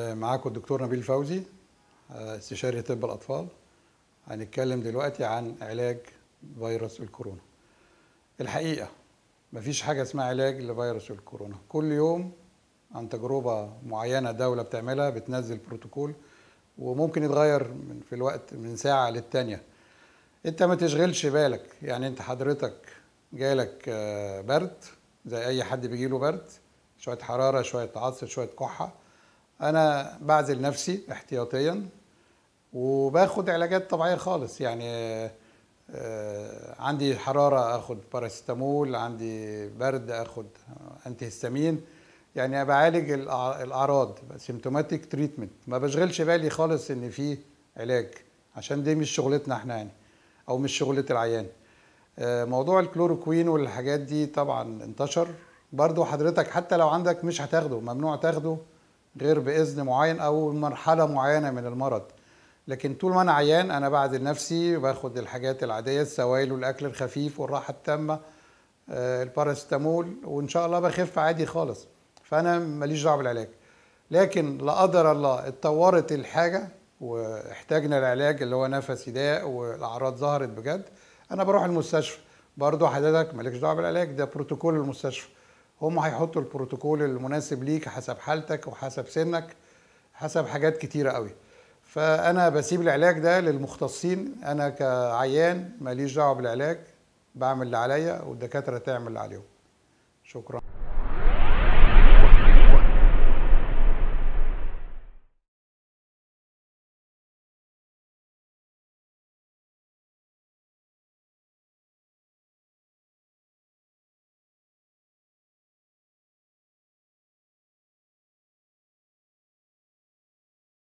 معاكم الدكتور نبيل فوزي استشاري طب الاطفال هنتكلم دلوقتي عن علاج فيروس الكورونا الحقيقه مفيش حاجه اسمها علاج لفيروس الكورونا كل يوم عن تجربه معينه دوله بتعملها بتنزل بروتوكول وممكن يتغير من في الوقت من ساعه للتانيه انت ما تشغلش بالك يعني انت حضرتك جالك برد زي اي حد بيجيله برد شويه حراره شويه عصر شويه كحه انا بعزل نفسي احتياطيا وباخد علاجات طبيعيه خالص يعني عندي حراره اخد باراستامول عندي برد اخد انتي هستامين يعني بعالج الاعراض سيمتوماتيك تريتمنت ما بشغلش بالي خالص ان في علاج عشان دي مش شغلتنا احنا يعني او مش شغله العيان موضوع الكلوروكوين والحاجات دي طبعا انتشر برضو حضرتك حتى لو عندك مش هتاخده ممنوع تاخده غير باذن معين او مرحله معينه من المرض لكن طول ما انا عيان انا بعزل نفسي باخد الحاجات العاديه السوائل والاكل الخفيف والراحه التامه الباراستامول وان شاء الله بخف عادي خالص فانا ماليش دعوه بالعلاج لكن لا قدر الله اتطورت الحاجه واحتاجنا العلاج اللي هو نفسي داء والاعراض ظهرت بجد انا بروح المستشفى برضه حضرتك مالكش دعوه بالعلاج ده بروتوكول المستشفى هم هيحطوا البروتوكول المناسب ليك حسب حالتك وحسب سنك حسب حاجات كتيره قوي فانا بسيب العلاج ده للمختصين انا كعيان ماليش دعوه بالعلاج بعمل اللي عليا والدكاتره تعمل اللي عليهم شكرا